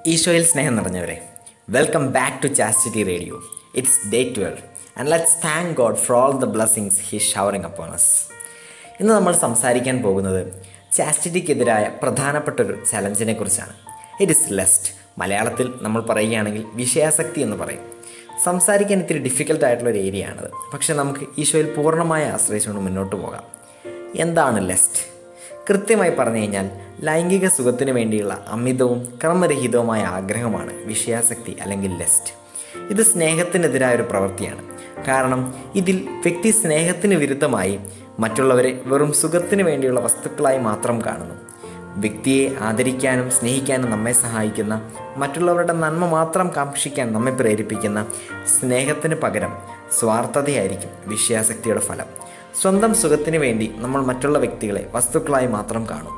ഈശോയിൽ സ്നേഹം നിറഞ്ഞവരെ welcome back to chastity radio it's day twelve and let's thank God for all the blessings he showering upon us ഇന്ന് നമ്മൾ സംസാരിക്കാൻ പോകുന്നത് ചാസ്റ്റിറ്റിക്കെതിരായ പ്രധാനപ്പെട്ടൊരു ചലഞ്ചിനെ കുറിച്ചാണ് ഇറ്റ് ഇസ് ലെസ്റ്റ് മലയാളത്തിൽ നമ്മൾ പറയുകയാണെങ്കിൽ വിഷയാസക്തി എന്ന് പറയും സംസാരിക്കാൻ ഇത്തിരി ഡിഫിക്കൽട്ട് ആയിട്ടുള്ള ഒരു ഏരിയ ആണത് പക്ഷേ നമുക്ക് ഈശോയിൽ പൂർണ്ണമായി ആശ്രയിച്ചുകൊണ്ട് മുന്നോട്ട് പോകാം എന്താണ് ലെസ്റ്റ് കൃത്യമായി പറഞ്ഞു കഴിഞ്ഞാൽ ലൈംഗിക സുഖത്തിന് വേണ്ടിയുള്ള അമിതവും ക്രമരഹിതവുമായ ആഗ്രഹമാണ് വിഷയാസക്തി അല്ലെങ്കിൽ ലെസ്റ്റ് ഇത് സ്നേഹത്തിനെതിരായ ഒരു പ്രവൃത്തിയാണ് കാരണം ഇതിൽ വ്യക്തി സ്നേഹത്തിന് വിരുദ്ധമായി മറ്റുള്ളവരെ വെറും സുഖത്തിന് വേണ്ടിയുള്ള വസ്തുക്കളായി മാത്രം കാണുന്നു വ്യക്തിയെ ആദരിക്കാനും സ്നേഹിക്കാനും നമ്മെ സഹായിക്കുന്ന മറ്റുള്ളവരുടെ നന്മ മാത്രം കാക്ഷിക്കാൻ നമ്മെ പ്രേരിപ്പിക്കുന്ന സ്നേഹത്തിന് പകരം സ്വാർത്ഥതയായിരിക്കും വിഷയാസക്തിയുടെ ഫലം സ്വന്തം സുഖത്തിന് വേണ്ടി നമ്മൾ മറ്റുള്ള വ്യക്തികളെ വസ്തുക്കളായി മാത്രം കാണും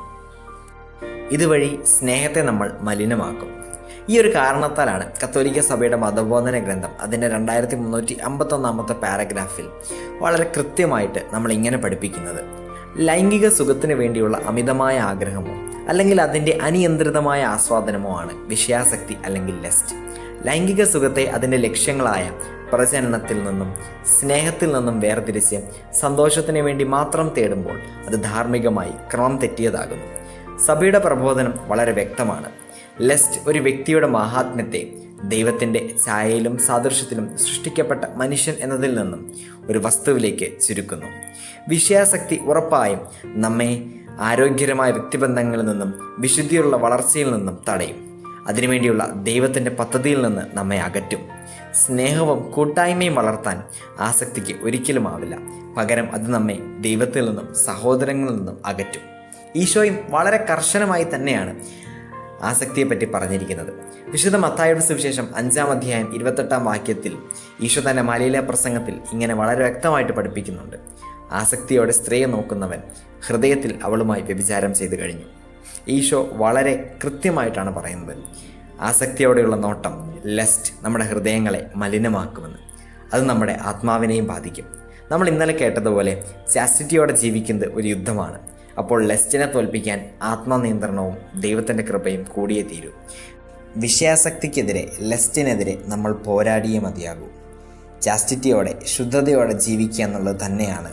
ഇതുവഴി സ്നേഹത്തെ നമ്മൾ മലിനമാക്കും ഈ ഒരു കാരണത്താലാണ് കത്തോലിക്ക സഭയുടെ മതബോധന ഗ്രന്ഥം അതിൻ്റെ രണ്ടായിരത്തി മുന്നൂറ്റി അമ്പത്തൊന്നാമത്തെ പാരഗ്രാഫിൽ വളരെ കൃത്യമായിട്ട് നമ്മൾ ഇങ്ങനെ പഠിപ്പിക്കുന്നത് ലൈംഗിക സുഖത്തിന് വേണ്ടിയുള്ള അമിതമായ ആഗ്രഹമോ അല്ലെങ്കിൽ അതിൻ്റെ അനിയന്ത്രിതമായ ആസ്വാദനമോ ആണ് വിഷയാസക്തി അല്ലെങ്കിൽ ലെസ്റ്റ് ലൈംഗിക സുഖത്തെ അതിൻ്റെ ലക്ഷ്യങ്ങളായ പ്രജനനത്തിൽ നിന്നും സ്നേഹത്തിൽ നിന്നും വേർതിരിച്ച് സന്തോഷത്തിന് വേണ്ടി മാത്രം തേടുമ്പോൾ അത് ധാർമ്മികമായി ക്രമം തെറ്റിയതാകുന്നു സഭയുടെ പ്രബോധനം വളരെ വ്യക്തമാണ് ലെസ്റ്റ് ഒരു വ്യക്തിയുടെ മഹാത്മ്യത്തെ ദൈവത്തിൻ്റെ ഛായയിലും സാദൃശ്യത്തിലും സൃഷ്ടിക്കപ്പെട്ട മനുഷ്യൻ എന്നതിൽ നിന്നും ഒരു വസ്തുവിലേക്ക് ചുരുക്കുന്നു വിഷയാസക്തി ഉറപ്പായും നമ്മെ ആരോഗ്യകരമായ വ്യക്തിബന്ധങ്ങളിൽ നിന്നും വിശുദ്ധിയുള്ള വളർച്ചയിൽ നിന്നും തടയും അതിനുവേണ്ടിയുള്ള ദൈവത്തിൻ്റെ പദ്ധതിയിൽ നിന്ന് നമ്മെ അകറ്റും സ്നേഹവും കൂട്ടായ്മയും വളർത്താൻ ആസക്തിക്ക് ഒരിക്കലും ആവില്ല പകരം അത് നമ്മെ ദൈവത്തിൽ നിന്നും സഹോദരങ്ങളിൽ നിന്നും അകറ്റും ഈശോയും വളരെ കർശനമായി തന്നെയാണ് ആസക്തിയെപ്പറ്റി പറഞ്ഞിരിക്കുന്നത് വിശുദ്ധ മത്തായുടെ സുവിശേഷം അഞ്ചാം അധ്യായം ഇരുപത്തെട്ടാം വാക്യത്തിൽ ഈശോ തൻ്റെ മലയിലെ പ്രസംഗത്തിൽ ഇങ്ങനെ വളരെ വ്യക്തമായിട്ട് പഠിപ്പിക്കുന്നുണ്ട് ആസക്തിയോടെ സ്ത്രീയെ നോക്കുന്നവൻ ഹൃദയത്തിൽ അവളുമായി വ്യഭിചാരം ചെയ്തു കഴിഞ്ഞു ഈശോ വളരെ കൃത്യമായിട്ടാണ് പറയുന്നത് ആസക്തിയോടെയുള്ള നോട്ടം ലെസ്റ്റ് നമ്മുടെ ഹൃദയങ്ങളെ മലിനമാക്കുമെന്ന് അത് നമ്മുടെ ആത്മാവിനെയും ബാധിക്കും നമ്മൾ ഇന്നലെ കേട്ടതുപോലെ ചാസ്റ്റിറ്റിയോടെ ജീവിക്കുന്നത് ഒരു യുദ്ധമാണ് അപ്പോൾ ലെസ്റ്റിനെ തോൽപ്പിക്കാൻ ആത്മനിയന്ത്രണവും ദൈവത്തിൻ്റെ കൃപയും കൂടിയേ തീരൂ വിഷയാസക്തിക്കെതിരെ ലെസ്റ്റിനെതിരെ നമ്മൾ പോരാടിയേ മതിയാകൂ ചാസ്റ്റിറ്റിയോടെ ശുദ്ധതയോടെ ജീവിക്കുക എന്നുള്ളത് തന്നെയാണ്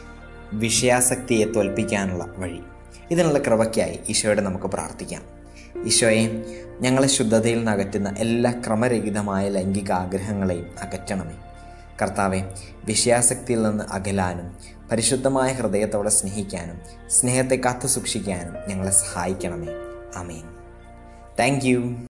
വിഷയാസക്തിയെ തോൽപ്പിക്കാനുള്ള വഴി ഇതിനുള്ള കൃപയ്ക്കായി ഈശോയോട് നമുക്ക് പ്രാർത്ഥിക്കാം ഈശോയെ ഞങ്ങളെ ശുദ്ധതയിൽ നിന്ന് അകറ്റുന്ന എല്ലാ ക്രമരഹിതമായ ലൈംഗിക ആഗ്രഹങ്ങളെയും അകറ്റണമേ കർത്താവെ വിഷയാസക്തിയിൽ നിന്ന് അകലാനും പരിശുദ്ധമായ ഹൃദയത്തോടെ സ്നേഹിക്കാനും സ്നേഹത്തെ കാത്തു സൂക്ഷിക്കാനും ഞങ്ങളെ സഹായിക്കണമേ അമീൻ താങ്ക്